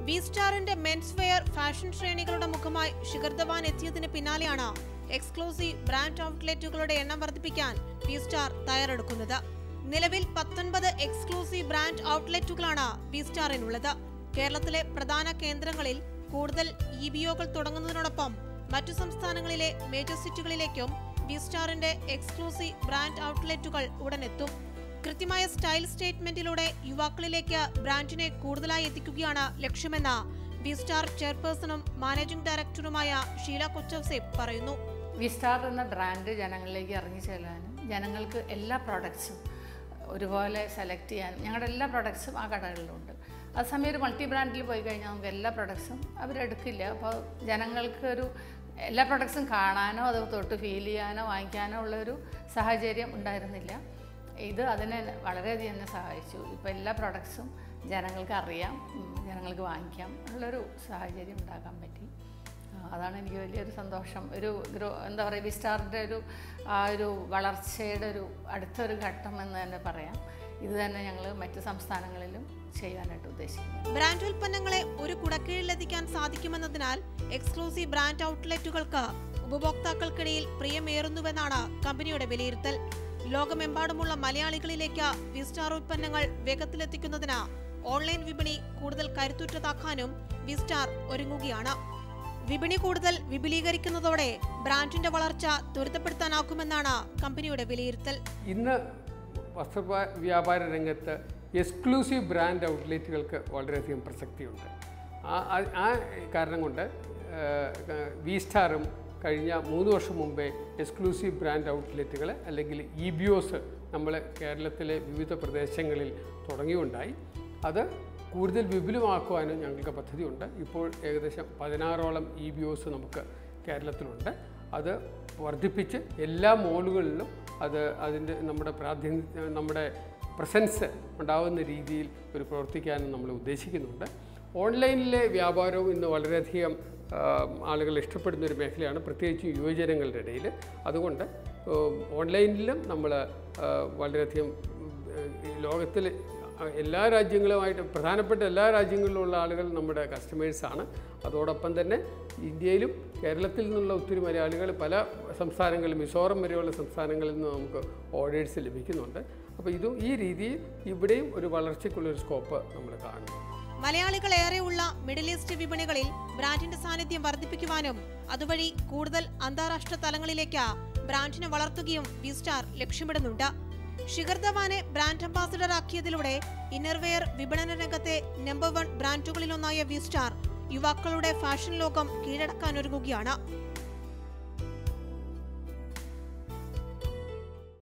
V സ്റ്റാറിന്റെ men's wear fashion ശ്രേണികളുടെ മുഖമായി ശിഖർ ധവാൻ എത്തിയതിന് പിന്നാലെയാണ് എക്സ്ക്ലൂസീവ് ബ്രാൻഡ് ഔട്ട്ലെറ്റുകളുടെ എണ്ണം വർദ്ധിപ്പിക്കാൻ വി സ്റ്റാർ തയ്യാറെടുക്കുന്നത് നിലവിൽ പത്തൊൻപത് എക്സ്ക്ലൂസീവ് ബ്രാൻഡ് ഔട്ട്ലെറ്റുകളാണ് വി സ്റ്റാറിനുള്ളത് കേരളത്തിലെ പ്രധാന കേന്ദ്രങ്ങളിൽ കൂടുതൽ ഇ ബി ഒകൾ തുടങ്ങുന്നതിനോടൊപ്പം മറ്റു സംസ്ഥാനങ്ങളിലെ മേജർ സിറ്റികളിലേക്കും വി സ്റ്റാറിന്റെ എക്സ്ക്ലൂസീവ് ബ്രാൻഡ് ഔട്ട്ലെറ്റുകൾ ഉടനെത്തും കൃത്യമായ സ്റ്റൈൽ സ്റ്റേറ്റ്മെന്റിലൂടെ യുവാക്കളിലേക്ക് ബ്രാൻഡിനെ കൂടുതലായി എത്തിക്കുകയാണ് ലക്ഷ്യമെന്ന് വി സ്റ്റാർ ചെയർപേഴ്സണും മാനേജിംഗ് ഡയറക്ടറുമായ ഷീല കൊച്ചൌസേബ് പറയുന്നു വിസ്റ്റാർ എന്ന ബ്രാൻഡ് ജനങ്ങളിലേക്ക് ഇറങ്ങി ചെല്ലാനും ജനങ്ങൾക്ക് എല്ലാ പ്രോഡക്ട്സും ഒരുപോലെ സെലക്ട് ചെയ്യാനും ഞങ്ങളുടെ എല്ലാ പ്രോഡക്ട്സും ആ കടകളിലുണ്ട് അതേസമയം ഒരു മൾട്ടി ബ്രാൻഡിൽ പോയി കഴിഞ്ഞാൽ നമുക്ക് എല്ലാ പ്രോഡക്ട്സും അവരെടുക്കില്ല അപ്പോൾ ജനങ്ങൾക്ക് ഒരു എല്ലാ പ്രോഡക്ട്സും കാണാനോ അത് തൊട്ട് ഫീൽ ചെയ്യാനോ വാങ്ങിക്കാനോ ഉള്ളൊരു സാഹചര്യം ഉണ്ടായിരുന്നില്ല ഇത് അതിനെ വളരെയധികം എന്നെ സഹായിച്ചു ഇപ്പോൾ എല്ലാ പ്രോഡക്ട്സും ജനങ്ങൾക്ക് അറിയാം ഉം, ജനങ്ങൾക്ക് വാങ്ങിക്കാം ഉള്ളൊരു സാഹചര്യം ഉണ്ടാക്കാൻ പറ്റി ആ, അതാണ് എനിക്ക് വലിയൊരു സന്തോഷം ഒരു ഗ്രോ എന്താ പറയുക വിസ്റ്റാറിൻ്റെ ഒരു ആ ഒരു വളർച്ചയുടെ ഒരു അടുത്തൊരു ഘട്ടം എന്ന് തന്നെ പറയാം ഇത് തന്നെ ഞങ്ങൾ മറ്റ് സംസ്ഥാനങ്ങളിലും ചെയ്യാനായിട്ട് ഉദ്ദേശിക്കുന്നു ബ്രാൻഡ് ഉൽപ്പന്നങ്ങളെ ഒരു കുടക്കീഴിലെത്തിക്കാൻ സാധിക്കുമെന്നതിനാൽ എക്സ്ക്ലൂസീവ് ബ്രാൻഡ് ഔട്ട്ലെറ്റുകൾക്ക് ഉപഭോക്താക്കൾക്കിടയിൽ പ്രിയമേറുന്നുവെന്നാണ് കമ്പനിയുടെ വിലയിരുത്തൽ ലോകമെമ്പാടുമുള്ള മലയാളികളിലേക്ക് വിസ്റ്റാർ ഉൽപ്പന്നങ്ങൾ വേഗത്തിലെത്തിക്കുന്നതിന് ഓൺലൈൻ വിപണി കൂടുതൽ കരുത്തുറ്റതാക്കാനും വിസ്റ്റാർ ഒരുങ്ങുകയാണ് വിപണി കൂടുതൽ വിപുലീകരിക്കുന്നതോടെ ബ്രാൻഡിന്റെ വളർച്ച ത്വരിതപ്പെടുത്താനാക്കുമെന്നാണ് കമ്പനിയുടെ വിലയിരുത്തൽ ഇന്ന് വസ്ത്ര വ്യാപാര രംഗത്ത് എക്സ്ക്ലൂസീവ് ബ്രാൻഡ് ഔട്ട്ലെറ്റുകൾക്ക് വളരെയധികം പ്രസക്തിയുണ്ട് ആ ആ- ആ കാരണം കൊണ്ട് വി സ്റ്റാറും കഴിഞ്ഞ മൂന്ന് വർഷം മുമ്പേ എക്സ്ക്ലൂസീവ് ബ്രാൻഡ് ഔട്ട്ലെറ്റുകൾ അല്ലെങ്കിൽ ഇ ബി ഒസ് നമ്മൾ കേരളത്തിലെ വിവിധ പ്രദേശങ്ങളിൽ തുടങ്ങിയുണ്ടായി അത് കൂടുതൽ വിപുലമാക്കുവാനും ഞങ്ങൾക്ക് പദ്ധതിയുണ്ട് ഇപ്പോൾ ഏകദേശം പതിനാറോളം ഇ ബി ഒസ് നമുക്ക് കേരളത്തിലുണ്ട് അത് വർദ്ധിപ്പിച്ച് എല്ലാ മോളുകളിലും അത് അതിൻ്റെ നമ്മുടെ പ്രാധാന്യ നമ്മുടെ പ്രസൻസ് ഉണ്ടാകുന്ന രീതിയിൽ ഒരു പ്രവർത്തിക്കാനും നമ്മൾ ഉദ്ദേശിക്കുന്നുണ്ട് ഓൺലൈനിലെ വ്യാപാരവും ഇന്ന് വളരെയധികം ആ, ആളുകൾ ഇഷ്ടപ്പെടുന്ന ഒരു മേഖലയാണ് പ്രത്യേകിച്ച് യുവജനങ്ങളുടെ ഇടയിൽ അതുകൊണ്ട് ഉം, ഓൺലൈനിലും നമ്മൾ ആ, വളരെയധികം ഉം, ഈ ലോകത്തിൽ എല്ലാ രാജ്യങ്ങളുമായിട്ട് പ്രധാനപ്പെട്ട എല്ലാ രാജ്യങ്ങളിലുള്ള ആളുകൾ നമ്മുടെ കസ്റ്റമേഴ്സാണ് അതോടൊപ്പം തന്നെ ഇന്ത്യയിലും കേരളത്തിൽ നിന്നുള്ള ഒത്തിരി മലയാളികൾ പല സംസ്ഥാനങ്ങളിൽ മിസോറം വരെയുള്ള സംസ്ഥാനങ്ങളിൽ നിന്ന് നമുക്ക് ഓർഡേഴ്സ് ലഭിക്കുന്നുണ്ട് അപ്പോൾ ഇതും ഈ രീതിയിൽ ഇവിടെയും ഒരു വളർച്ചയ്ക്കുള്ളൊരു സ്കോപ്പ് നമ്മൾ കാണുന്നു മലയാളികൾ ഏറെയുള്ള മിഡിൽ ഈസ്റ്റ് വിപണികളിൽ ബ്രാൻഡിന്റെ സാന്നിധ്യം വർദ്ധിപ്പിക്കുവാനും അതുവഴി കൂടുതൽ അന്താരാഷ്ട്ര തലങ്ങളിലേക്ക് ബ്രാൻഡിനെ വളർത്തുകയും വിസ്റ്റാർ ലക്ഷ്യമിടുന്നുണ്ട് ഷിഖർ ധവാനെ ബ്രാൻഡ് അംബാസിഡർ ആക്കിയതിലൂടെ ഇന്നർവെയർ വിപണന രംഗത്തെ നമ്പർ വൺ ബ്രാൻഡുകളിലൊന്നായ വിസ്റ്റാർ യുവാക്കളുടെ ഫാഷൻ ലോകം കീഴടക്കാനൊരുങ്ങുകയാണ്